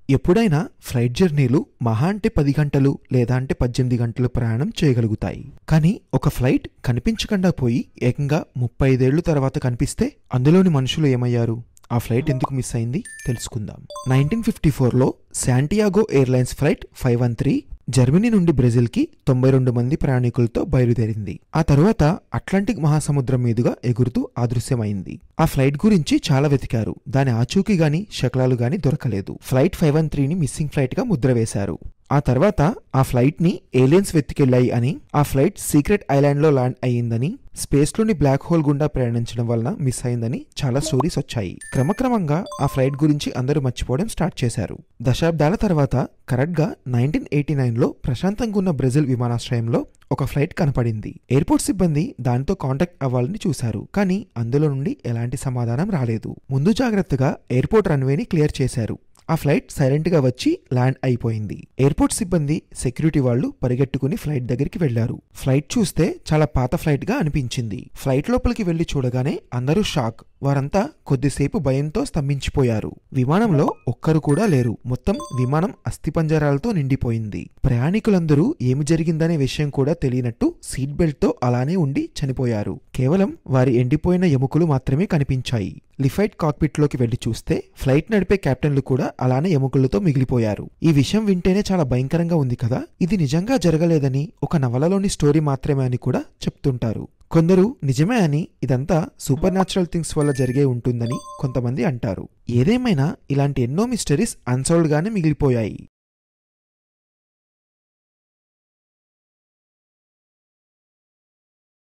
ఎప్పుడైనా ఫ్లైట్ జర్నీలు మహా అంటే పది గంటలు లేదా అంటే పద్దెనిమిది గంటలు ప్రయాణం చేయగలుగుతాయి కానీ ఒక ఫ్లైట్ కనిపించకుండా పోయి ఏకంగా ముప్పై ఐదేళ్లు తర్వాత కనిపిస్తే అందులోని మనుషులు ఏమయ్యారు ఆ ఫ్లైట్ ఎందుకు మిస్ అయింది తెలుసుకుందాం నైన్టీన్ ఫిఫ్టీ ఫోర్లో Santiago airlines flight five one three Germany నుండి బ్రెజిల్కి తొంభై రెండు మంది ప్రయాణికులతో బయలుదేరింది ఆ తరువాత అట్లాంటిక్ మహాసముద్రం మీదుగా ఎగురుతూ అదృశ్యమైంది ఆ ఫ్లైట్ గురించి చాలా వెతికారు దాని ఆచూకీ గాని శకలాలు గాని దొరకలేదు ఫ్లైట్ ఫైవ్ వన్ త్రీని మిస్సింగ్ ఫ్లైట్ గా ముద్ర వేశారు ఆ తర్వాత ఆ ఫ్లైట్ ని ఏలియన్స్ వెతికెళ్లాయి అని ఆ ఫ్లైట్ సీక్రెట్ ఐలాండ్ లో ల్యాండ్ అయ్యిందని స్పేస్ లోని బ్లాక్ హోల్ గుండా ప్రయాణించడం వలన మిస్ అయిందని చాలా స్టోరీస్ వచ్చాయి క్రమక్రమంగా ఆ ఫ్లైట్ గురించి అందరూ మర్చిపోవడం స్టార్ట్ చేశారు దశాబ్దాల తర్వాత కరెక్ట్ గా నైన్టీన్ ఎయిటీ నైన్ లో ప్రశాంతంగా ఉన్న బ్రెజిల్ విమానాశ్రయంలో ఒక ఫ్లైట్ కనపడింది ఎయిర్పోర్ట్ సిబ్బంది దానితో కాంటాక్ట్ అవ్వాలని చూశారు కానీ అందులో నుండి ఎలాంటి సమాధానం రాలేదు ముందు జాగ్రత్తగా ఎయిర్పోర్ట్ రన్వేని క్లియర్ చేశారు ఆ ఫ్లైట్ సైలెంట్ గా వచ్చి ల్యాండ్ అయిపోయింది ఎయిర్పోర్ట్ సిబ్బంది సెక్యూరిటీ వాళ్ళు పరిగెట్టుకుని ఫ్లైట్ దగ్గరికి వెళ్లారు ఫ్లైట్ చూస్తే చాలా పాత ఫ్లైట్ గా అనిపించింది ఫ్లైట్ లోపలికి వెళ్లి చూడగానే అందరూ షాక్ వారంతా కొద్దిసేపు భయంతో స్తంభించిపోయారు విమానంలో ఒక్కరు కూడా లేరు మొత్తం విమానం అస్థిపంజరాలతో నిండిపోయింది ప్రయాణికులందరూ ఏమి జరిగిందనే విషయం కూడా తెలియనట్టు సీట్ బెల్ట్ తో అలానే ఉండి చనిపోయారు కేవలం వారి ఎండిపోయిన ఎముకలు మాత్రమే కనిపించాయి లిఫైట్ కాక్పిట్ లోకి వెళ్లి చూస్తే ఫ్లైట్ నడిపే కెప్టెన్లు కూడా అలానే ఎముకలతో మిగిలిపోయారు ఈ విషయం వింటేనే చాలా భయంకరంగా ఉంది కదా ఇది నిజంగా జరగలేదని ఒక నవలలోని స్టోరీ మాత్రమే అని కూడా చెప్తుంటారు కొందరు నిజమే అని ఇదంతా సూపర్ న్యాచురల్ థింగ్స్ వల్ల జరిగే ఉంటుందని కొంతమంది అంటారు ఏదేమైనా ఇలాంటి ఎన్నో మిస్టరీస్ అన్సాల్వ్డ్ గానే మిగిలిపోయాయి